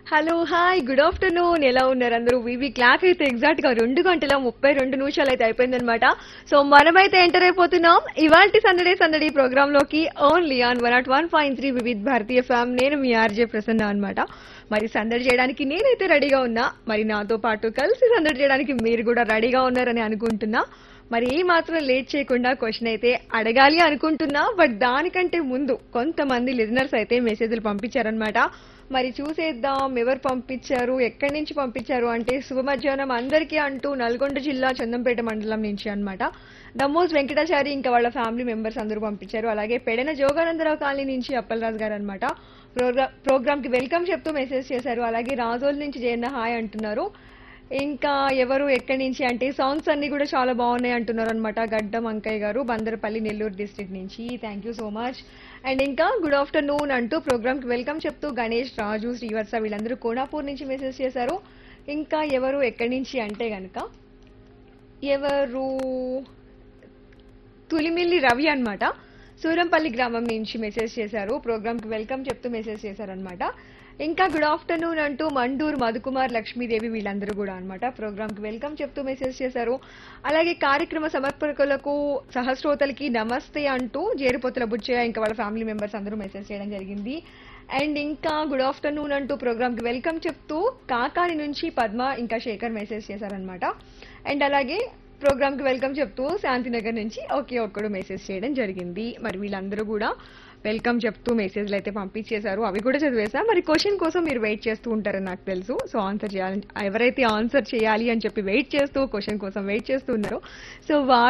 hello hi good afternoon ఎలా ఉన్నారు అందరూ వివి క్లాక్ అయితే ఎగ్జాక్ట్ గా రెండు గంటల ముప్పై రెండు నిమిషాలు అయితే అయిపోయిందనమాట సో మనమైతే ఎంటర్ అయిపోతున్నాం ఇవాల్టి సందడే సందడి ప్రోగ్రామ్ లోకి only on one not one point three Vividh Bharati FM నేను మీ ఆర్జే ప్రసన్న అన్నమాట మరి సందడి చేయడానికి నేనైతే రెడీగా ఉన్నా మరి నాతో పాటు కలిసి సందడి చేయడానికి మీరు కూడా రెడీగా ఉన్నారని అనుకుంటున్నా మరి ఏ మాత్రం లేట్ చేయకుండా క్వశ్చన్ అయితే అడగాలి అనుకుంటున్నా బట్ దానికంటే ముందు కొంతమంది లిజనర్స్ అయితే మెసేజ్లు పంపించారనమాట మరి చూసేద్దాం ఎవరు పంపించారు ఎక్కడి నుంచి పంపించారు అంటే శుభ మధ్యాహ్నం అందరికీ అంటూ నల్గొండ జిల్లా చందంపేట మండలం నుంచి అన్నమాట దమ్మోస్ వెంకటాచారి ఇంకా వాళ్ళ ఫ్యామిలీ మెంబర్స్ అందరూ పంపించారు అలాగే పెడన జోగానందరావు కాలనీ నుంచి అప్పలరాజు గారు అనమాట ప్రోగ్రామ్ కి వెల్కమ్ చెప్తూ మెసేజ్ చేశారు అలాగే రాజోల్ నుంచి జయన్న హాయ్ అంటున్నారు ఇంకా ఎవరు ఎక్కడి నుంచి అంటే సాంగ్స్ అన్ని కూడా చాలా బాగున్నాయి అంటున్నారు అనమాట గడ్డం అంకయ్య గారు బందరపల్లి నెల్లూరు డిస్ట్రిక్ట్ నుంచి thank you so much and ఇంకా గుడ్ ఆఫ్టర్నూన్ అంటూ ప్రోగ్రామ్ కి వెల్కమ్ చెప్తూ గణేష్ రాజు శ్రీవర్స వీళ్ళందరూ కోనాపూర్ నుంచి మెసేజ్ చేశారు ఇంకా ఎవరు ఎక్కడి నుంచి అంటే గనక ఎవరు తులిమిల్లి రవి అన్నమాట సూరంపల్లి గ్రామం నుంచి మెసేజ్ చేశారు ప్రోగ్రామ్ కి వెల్కమ్ చెప్తూ మెసేజ్ చేశారనమాట ఇంకా గుడ్ ఆఫ్టర్నూన్ అంటూ మండూర్ మధుకుమార్ లక్ష్మీదేవి వీళ్ళందరూ కూడా అన్నమాట ప్రోగ్రామ్ కి వెల్కమ్ చెప్తూ మెసేజ్ చేశారు అలాగే కార్యక్రమ సమర్పకులకు సహస్రోతలకి నమస్తే అంటూ జేరుపోతుల బుచ్చయ్య ఇంకా వాళ్ళ ఫ్యామిలీ మెంబర్స్ అందరూ మెసేజ్ చేయడం జరిగింది అండ్ ఇంకా గుడ్ ఆఫ్టర్నూన్ అంటూ ప్రోగ్రామ్ కి వెల్కమ్ చెప్తూ కాకాని నుంచి పద్మ ఇంకా శేఖర్ మెసేజ్ చేశారనమాట అండ్ అలాగే ప్రోగ్రామ్ కి వెల్కమ్ చెప్తూ శాంతినగర్ నుంచి ఒకే ఒక్కడు మెసేజ్ చేయడం జరిగింది మరి వీళ్ళందరూ కూడా వెల్కమ్ చెప్తూ మెసేజ్లు అయితే పంపించేశారు అవి కూడా చదివేసా మరి క్వశ్చన్ కోసం మీరు వెయిట్ చేస్తూ ఉంటారని నాకు తెలుసు సో ఆన్సర్ చేయాలని ఎవరైతే ఆన్సర్ చేయాలి అని చెప్పి వెయిట్ చేస్తూ క్వశ్చన్ కోసం వెయిట్ చేస్తూ ఉన్నారో సో వారు